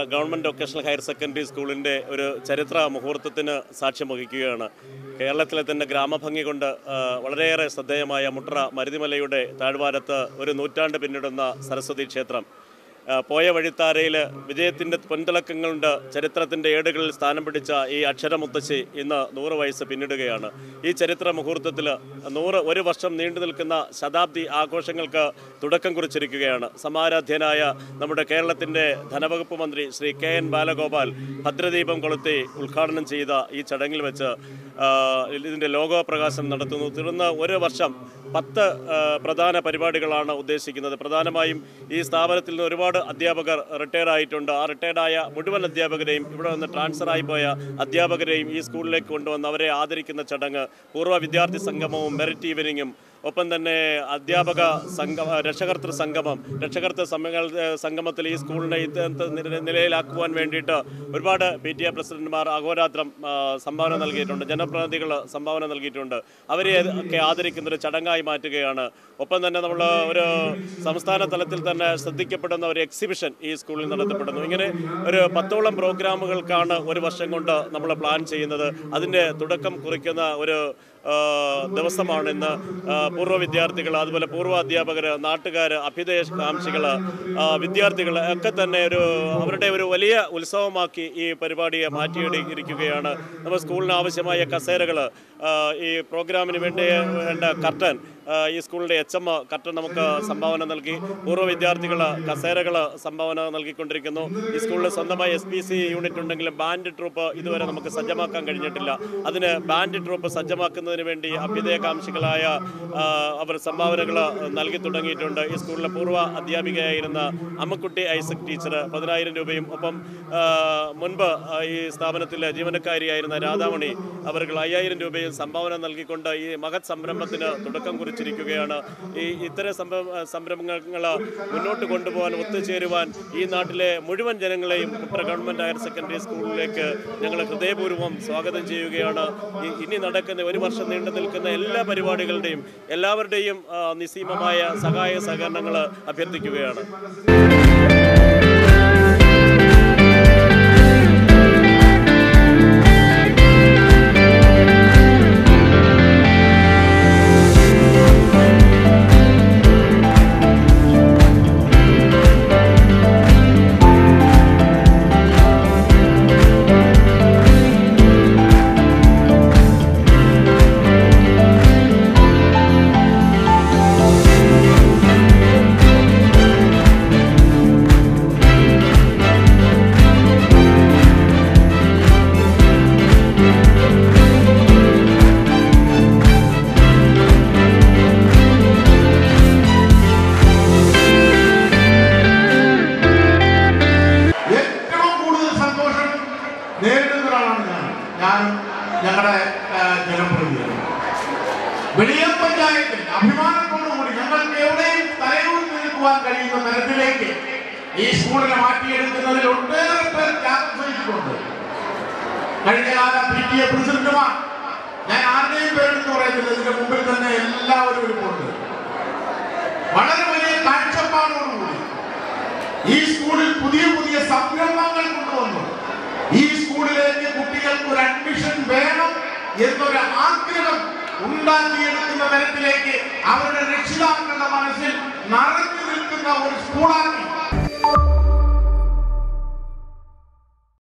government vocational higher secondary സ്കൂളിൻ്റെ ഒരു ചരിത്ര മുഹൂർത്തത്തിന് സാക്ഷ്യം വഹിക്കുകയാണ് കേരളത്തിലെ തന്നെ ഗ്രാമഭംഗി കൊണ്ട് ആ, വളരെയേറെ ശ്രദ്ധേയമായ മുട്ര മരുതിമലയുടെ താഴ്വാരത്ത് ഒരു നൂറ്റാണ്ട് പിന്നിടുന്ന സരസ്വതി ക്ഷേത്രം ആ, പോയ വഴിത്താരയിൽ വിജയത്തിൻ്റെ പൊൻതിളക്കങ്ങളുണ്ട് ചരിത്രത്തിൻ്റെ ഏടുകളിൽ സ്ഥാനം പിടിച്ച ഈ അക്ഷരമുത്തശ്ശി ഇന്ന് നൂറ് വയസ്സ് പിന്നിടുകയാണ് ഈ ചരിത്ര മുഹൂർത്തത്തിൽ നൂറ് ഒരു വർഷം നീണ്ടു നിൽക്കുന്ന ശതാബ്ദി ആഘോഷങ്ങൾക്ക് തുടക്കം കുറിച്ചിരിക്കുകയാണ് സമാരാധ്യനായ നമ്മുടെ കേരളത്തിൻ്റെ ധനവകുപ്പ് മന്ത്രി ശ്രീ കെ എൻ ബാലഗോപാൽ ഭദ്രദീപം കൊളുത്തി ഉദ്ഘാടനം ചെയ്ത ഈ ചടങ്ങിൽ വെച്ച് ആ, ഇതിൻ്റെ ലോഗോ പ്രകാശനം നടത്തുന്നു തുടർന്ന് ഒരു വർഷം പത്ത് ആ, പ്രധാന പരിപാടികളാണ് ഉദ്ദേശിക്കുന്നത് പ്രധാനമായും ഈ സ്ഥാപനത്തിൽ നിന്ന് ഒരുപാട് അധ്യാപകർ റിട്ടയർ ആയിട്ടുണ്ട് ആ റിട്ടയർഡായ മുഴുവൻ അധ്യാപകരെയും ഇവിടെ നിന്ന് ട്രാൻസ്ഫർ ആയി പോയ അധ്യാപകരെയും ഈ സ്കൂളിലേക്ക് കൊണ്ടുവന്ന് അവരെ ആദരിക്കുന്ന ചടങ്ങ് പൂർവ്വ വിദ്യാർത്ഥി സംഗമവും മെറിറ്റ് ഈവനിങ്ങും ഒപ്പം തന്നെ അധ്യാപക സംഗമ രക്ഷകർത്തൃ സംഗമം രക്ഷകർത്തൃ സംഘങ്ങൾ സംഗമത്തിൽ ഈ സ്കൂളിനെ ഇത്തരത്തെ നില- നിലയിലാക്കുവാൻ വേണ്ടിയിട്ട് ഒരുപാട് പി ടി എ പ്രസിഡന്റുമാർ അഹോരാത്രം ആ, സംഭാവന നൽകിയിട്ടുണ്ട് ജനപ്രതിനിധികൾ സംഭാവന നൽകിയിട്ടുണ്ട് അവരെ ഒക്കെ ആദരിക്കുന്ന ഒരു ചടങ്ങായി മാറ്റുകയാണ് ഒപ്പം തന്നെ നമ്മൾ ഒരു സംസ്ഥാന തലത്തിൽ തന്നെ ശ്രദ്ധിക്കപ്പെടുന്ന ഒരു എക്സിബിഷൻ ഈ സ്കൂളിൽ നടത്തപ്പെടുന്നു ഇങ്ങനെ ഒരു പത്തോളം പ്രോഗ്രാമുകൾക്കാണ് ഒരു വർഷം കൊണ്ട് നമ്മൾ പ്ലാൻ ചെയ്യുന്നത് അതിൻ്റെ തുടക്കം കുറിക്കുന്ന ഒരു ആ, ദിവസമാണ് ഇന്ന് ആ, പൂർവ്വ വിദ്യാർത്ഥികൾ അതുപോലെ പൂർവ്വ അധ്യാപകർ നാട്ടുകാർ അഭ്യുദയകാംക്ഷികൾ വിദ്യാർത്ഥികൾ ഒക്കെ തന്നെ ഒരു അവരുടെ ഒരു വലിയ ഉത്സവമാക്കി ഈ പരിപാടിയെ മാറ്റിയിടിയിരിക്കുകയാണ് നമ്മുടെ സ്കൂളിന് ആവശ്യമായ കസേരകൾ ഈ പ്രോഗ്രാമിന് വേണ്ടി വേണ്ട കർട്ടൻ ആ, ഈ സ്കൂളിൻ്റെ എച്ച് എം കർട്ടൻ നമുക്ക് സംഭാവന നൽകി പൂർവ്വ വിദ്യാർത്ഥികൾ കസേരകൾ സംഭാവന നൽകിക്കൊണ്ടിരിക്കുന്നു ഈ സ്കൂളിൽ സ്വന്തമായി എസ് പി സി യൂണിറ്റ് ഉണ്ടെങ്കിലും ബാൻഡ് ട്രൂപ്പ് ഇതുവരെ നമുക്ക് സജ്ജമാക്കാൻ കഴിഞ്ഞിട്ടില്ല അതിന് ബാൻഡ് ട്രൂപ്പ് സജ്ജമാക്കുന്നതിന് വേണ്ടി അഭ്യുദയകാംക്ഷികളായ ആ, അവർ സംഭാവനകൾ നൽകി തുടങ്ങിയിട്ടുണ്ട് ഈ സ്കൂളിലെ പൂർവ്വ അധ്യാപികയായിരുന്ന അമ്മക്കുട്ടി ഐസക് ടീച്ചർ പതിനായിരം രൂപയും ഒപ്പം ആ, മുൻപ് ആ, ഈ സ്ഥാപനത്തിലെ ജീവനക്കാരിയായിരുന്ന രാധാമണി അവർക്ക് അയ്യായിരം രൂപയും സംഭാവന നൽകിക്കൊണ്ട് ഈ മഹത് സംരംഭത്തിന് തുടക്കം കുറിച്ചിരിക്കുകയാണ് ഈ ഇത്തരം സംരംഭ സംരംഭങ്ങൾ മുന്നോട്ട് കൊണ്ടുപോകാൻ ഒത്തുചേരുവാൻ ഈ നാട്ടിലെ മുഴുവൻ ജനങ്ങളെയും കുട്ടറ ഗവൺമെൻറ് ഹയർ സെക്കൻഡറി സ്കൂളിലേക്ക് ഞങ്ങൾ ഹൃദയപൂർവ്വം സ്വാഗതം ചെയ്യുകയാണ് ഈ- ഇനി നടക്കുന്ന ഒരു വർഷം നീണ്ടു നിൽക്കുന്ന എല്ലാ പരിപാടികളുടെയും എല്ലാവരുടെയും ആ, നിസ്സീമമായ സഹായ സഹകരണങ്ങൾ അഭ്യർത്ഥിക്കുകയാണ് ഏറ്റവും കൂടുതൽ സന്തോഷം നേരിടുന്ന ഒരാളാണ് ഞാൻ ഞാനും ഞങ്ങളുടെ ആ, ജനപ്രതിനിധികൾ വെളിയം പഞ്ചായത്തിൽ അഭിമാനത്തോടുകൂടി ഞങ്ങൾക്ക് എവിടെയും തലയൂരി നിൽക്കുവാൻ കഴിയുന്ന തരത്തിലേക്ക് ഈ സ്കൂളിനെ മാറ്റിയെടുക്കുന്നതിൽ ഒട്ടേറെ പേർ ത്യാഗം സഹിച്ചിട്ടുണ്ട് കഴിഞ്ഞ കാല പി ടി എ പ്രസിഡന്റുമാർ ഞാൻ ആരുടെയും പേരെടുത്ത് പറയുന്നില്ല ഇതിന്റെ മുമ്പിൽ തന്നെ എല്ലാവരും ഇരിപ്പുണ്ട് വളരെ വലിയ കാഴ്ചപ്പാടോടുകൂടി ഈ സ്കൂളിൽ പുതിയ പുതിയ സംരംഭങ്ങൾ കൊണ്ടുവന്നു ഈ സ്കൂളിലേക്ക് കുട്ടികൾക്ക് ഒരു അഡ്മിഷൻ വേണം എന്നൊരു ആഗ്രഹം ഉണ്ടാക്കിയെടുക്കുന്ന തരത്തിലേക്ക് അവരുടെ രക്ഷിതാക്കളുടെ മനസ്സിൽ നിറഞ്ഞു നിൽക്കുന്ന ഒരു സ്കൂളാക്കി